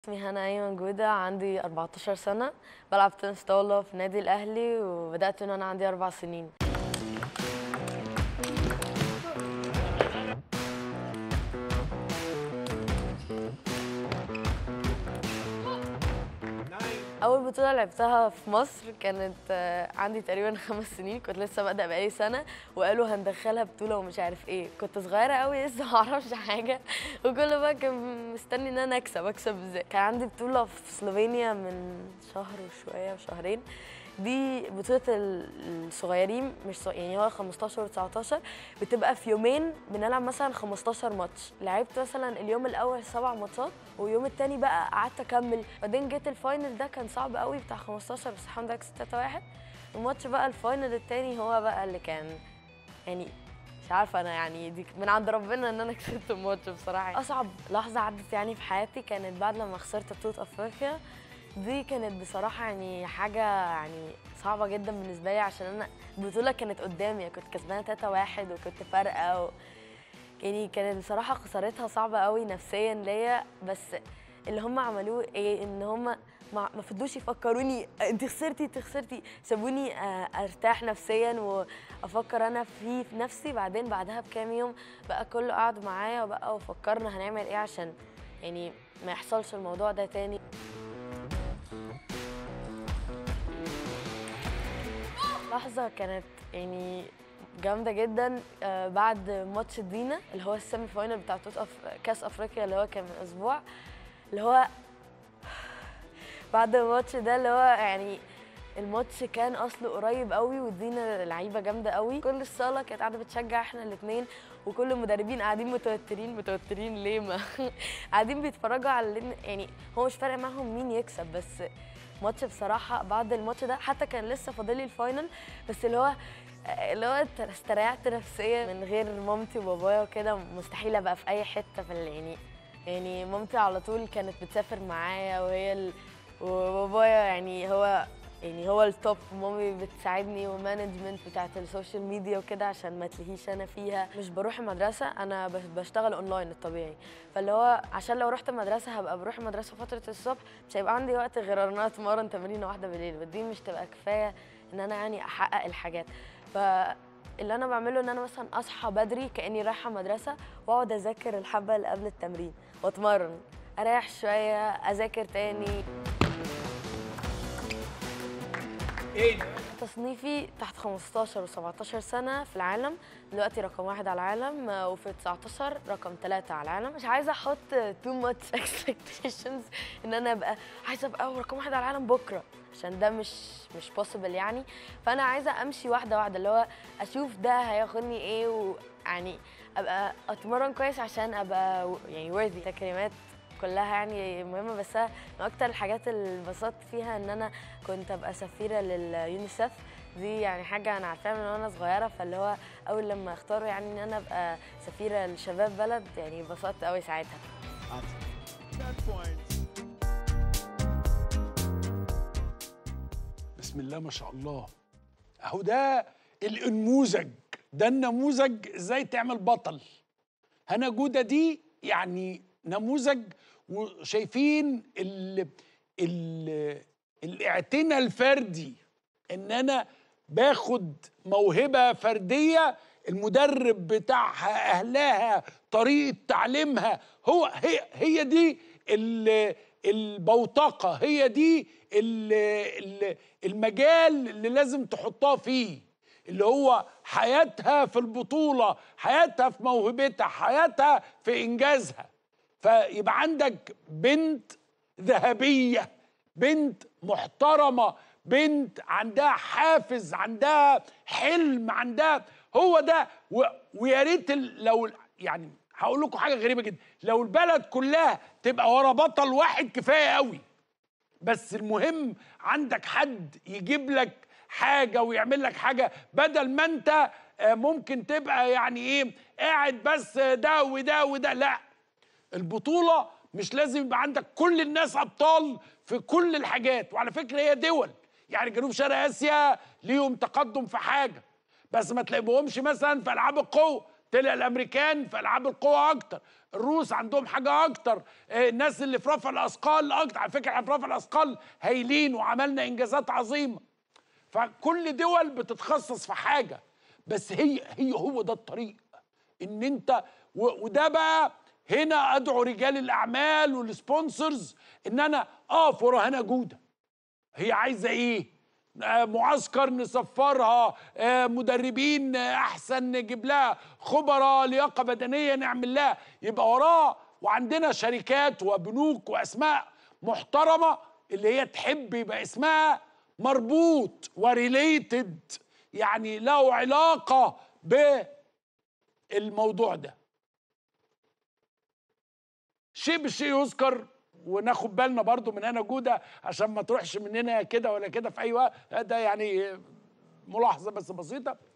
اسمي هنا أيمن جودة عندي 14 سنة بلعب تنس طاولة في النادي الأهلي وبدأت من وأنا عندي أربع سنين أول بطولة لعبتها في مصر كانت آه، عندي تقريبا خمس سنين كنت لسه بادئة بقالي سنة وقالوا هندخلها بطولة ومش عارف ايه كنت صغيرة قوي لسه معرفش حاجة وكل بقى كان مستني ان انا اكسب اكسب ازاي كان عندي بطولة في سلوفينيا من شهر وشوية وشهرين دي بطولة ال- الصغيرين مش صغ... يعني هو 15 و 19 بتبقى في يومين بنلعب مثلا 15 ماتش لعبت مثلا اليوم الاول سبع ماتشات واليوم التاني بقى قعدت اكمل بعدين جيت الفاينل ده كان صعب قوي بتاع 15 بس الحمد لله كسبت 3 1 الماتش بقى الفاينل التاني هو بقى اللي كان يعني مش عارفه انا يعني دي من عند ربنا ان انا كسبت الماتش بصراحه اصعب لحظه عدت يعني في حياتي كانت بعد لما خسرت بطوله افريقيا دي كانت بصراحه يعني حاجه يعني صعبه جدا بالنسبه لي عشان انا البطوله كانت قدامي كنت كسبانه 3 1 وكنت فارقه و... يعني كانت بصراحه خسارتها صعبه قوي نفسيا ليا بس اللي هم عملوه ايه ان هم ما ما فضلوش يفكروني انت خسرتي انت خسرتي سابوني آه، ارتاح نفسيا وافكر انا في في نفسي بعدين بعدها بكام يوم بقى كله قعد معايا وبقى وفكرنا هنعمل ايه عشان يعني ما يحصلش الموضوع ده تاني لحظة كانت يعني جامدة جدا آه، بعد ماتش دينا اللي هو السيمي فاينل بتاع بطولة أف- كأس أفريقيا اللي هو كان من أسبوع اللي هو بعد الماتش ده اللي هو يعني الماتش كان اصله قريب قوي ودينا لعيبه جامده قوي كل الصاله كانت قاعده بتشجع احنا الاثنين وكل المدربين قاعدين متوترين متوترين ليه ما قاعدين بيتفرجوا على الاتنين- يعني هو مش فارق معاهم مين يكسب بس ماتش بصراحه بعد الماتش ده حتى كان لسه فاضل لي الفاينل بس اللي هو اللي هو است- استريحت نفسيا من غير مامتي وبابايا وكده مستحيل ابقى في اي حته في ال- يعني يعني مامتي على طول كانت بتسافر معايا وهي ال... وبابايا يعني هو يعني هو التوب مامي بتساعدني ومانجمنت بتاعت السوشيال ميديا وكده عشان ما تلهيش انا فيها مش بروح المدرسه انا بش- بشتغل اونلاين الطبيعي فاللي هو عشان لو رحت المدرسه هبقى بروح المدرسه فتره الصبح مش هيبقى عندي وقت غير ان انا اتمرن تمرينه واحده بالليل ودي مش تبقى كفايه ان انا يعني احقق الحاجات فاللي انا بعمله ان انا مثلا اصحى بدري كاني رايحه مدرسه واقعد اذاكر الحبه اللي قبل التمرين واتمرن اريح شويه اذاكر تاني ايه تصنيفي تحت 15 و17 سنة في العالم دلوقتي رقم واحد على العالم آه، وفي 19 رقم ثلاثة على العالم مش عايزة أحط too much expectations إن أنا أبقى عايزة أبقى رقم واحد على العالم بكرة عشان ده مش مش possible يعني فأنا عايزة أمشي واحدة واحدة اللي هو أشوف ده هياخدني إيه ويعني أبقى أتمرن كويس عشان أبقى و- يعني worthy الكلمات كلها يعني مهمة بس أنا من أكتر الحاجات اللي انبسطت فيها إن أنا كنت أبقى سفيرة لليونيسف دي يعني حاجة أنا عارفاها من وأنا صغيرة فاللي هو أول لما اختاروا يعني إن أنا أبقى سفيرة لشباب بلد يعني انبسطت أوي ساعتها بسم الله ما شاء الله اهو ده النموذج ده النموذج ازاي تعمل بطل هنا جودة دي يعني نموذج وشايفين ال ال الاعتناء الفردي ان انا باخد موهبة فردية المدرب بتاعها اهلها طريقة تعليمها هو هي هي دي ال- البوتقة هي دي ال- ال- المجال اللي لازم تحطها فيه اللي هو حياتها في البطولة حياتها في موهبتها حياتها في إنجازها فيبقى عندك بنت ذهبية بنت محترمة بنت عندها حافز عندها حلم عندها هو ده و- ويا ريت ال- لو يعني هقول لكم حاجة غريبة جدا لو البلد كلها تبقى ورا بطل واحد كفاية قوي بس المهم عندك حد يجيب لك حاجة ويعمل لك حاجة بدل ما انت آه، ممكن تبقى يعني ايه قاعد بس ده وده وده لا البطولة مش لازم يبقى عندك كل الناس أبطال في كل الحاجات وعلى فكرة هي دول يعني جنوب شرق آسيا ليهم تقدم في حاجة بس ما تلاقيهمش مثلا في ألعاب القوة تلاقي الامريكان في العاب القوى اكتر الروس عندهم حاجه اكتر آه، الناس اللي في رفع الاثقال اكتر على فكره احنا في رفع الاثقال هايلين وعملنا انجازات عظيمه فكل دول بتتخصص في حاجه بس هي هي هو ده الطريق ان انت و- وده بقى هنا ادعو رجال الاعمال والسبونسرز ان انا اقف ورا هنا جوده هي عايزه ايه آه، معسكر نسفرها آه، مدربين آه، احسن نجيب لها خبراء لياقه بدنيه نعمل لها يبقى وراها وعندنا شركات وبنوك واسماء محترمه اللي هي تحب يبقى اسمها مربوط وريليتد يعني له علاقه بالموضوع ده شيء بالشيء يذكر وناخد بالنا برضو من انا جوده عشان ما تروحش مننا كده ولا كده في اي وقت ده يعني ملاحظه بس بسيطه